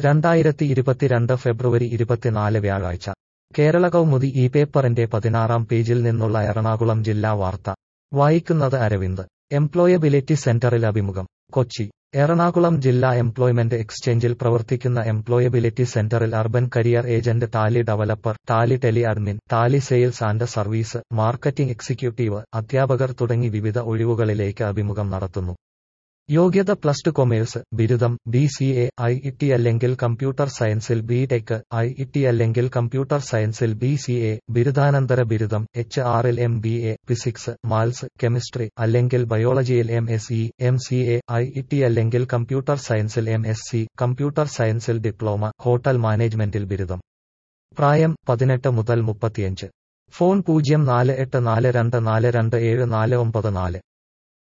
രണ്ടായിരത്തി ഇരുപത്തിരണ്ട് ഫെബ്രുവരി ഇരുപത്തിനാല് വ്യാഴാഴ്ച കേരള കൗമുദി ഈ പേപ്പറിന്റെ പതിനാറാം പേജിൽ നിന്നുള്ള എറണാകുളം ജില്ലാ വാർത്ത വായിക്കുന്നത് അരവിന്ദ് എംപ്ലോയബിലിറ്റി സെന്ററിൽ അഭിമുഖം കൊച്ചി എറണാകുളം ജില്ലാ എംപ്ലോയ്മെന്റ് എക്സ്ചേഞ്ചിൽ പ്രവർത്തിക്കുന്ന എംപ്ലോയബിലിറ്റി സെന്ററിൽ urban career agent tally developer tally tele admin tally sales and service marketing executive അധ്യാപകർ തുടങ്ങി വിവിധ ഒഴിവുകളിലേക്ക് അഭിമുഖം നടത്തുന്നു യോഗ്യത പ്ലസ് ടു കൊമേഴ്സ് ബിരുദം B C A I E T അല്ലെങ്കിൽ കമ്പ്യൂട്ടർ സയൻസിൽ B tech I E T അല്ലെങ്കിൽ കമ്പ്യൂട്ടർ സയൻസിൽ ബി സി എ ബിരുദാനന്തര ബിരുദം എച്ച് ആറിൽ M B A physics maths chemistry അല്ലെങ്കിൽ ബയോളജിയിൽ M S E M C A I E T അല്ലെങ്കിൽ കമ്പ്യൂട്ടർ സയൻസിൽ എം എസ് സി കമ്പ്യൂട്ടർ സയൻസിൽ ഡിപ്ലോമ ഹോട്ടൽ മാനേജ്മെന്റിൽ ബിരുദം പ്രായം പതിനെട്ട് മുതൽ മുപ്പത്തിയഞ്ച് ഫോൺ പൂജ്യം നാല് എട്ട് നാല് രണ്ട് നാല് രണ്ട് ഏഴ് നാല് ഒമ്പത് നാല്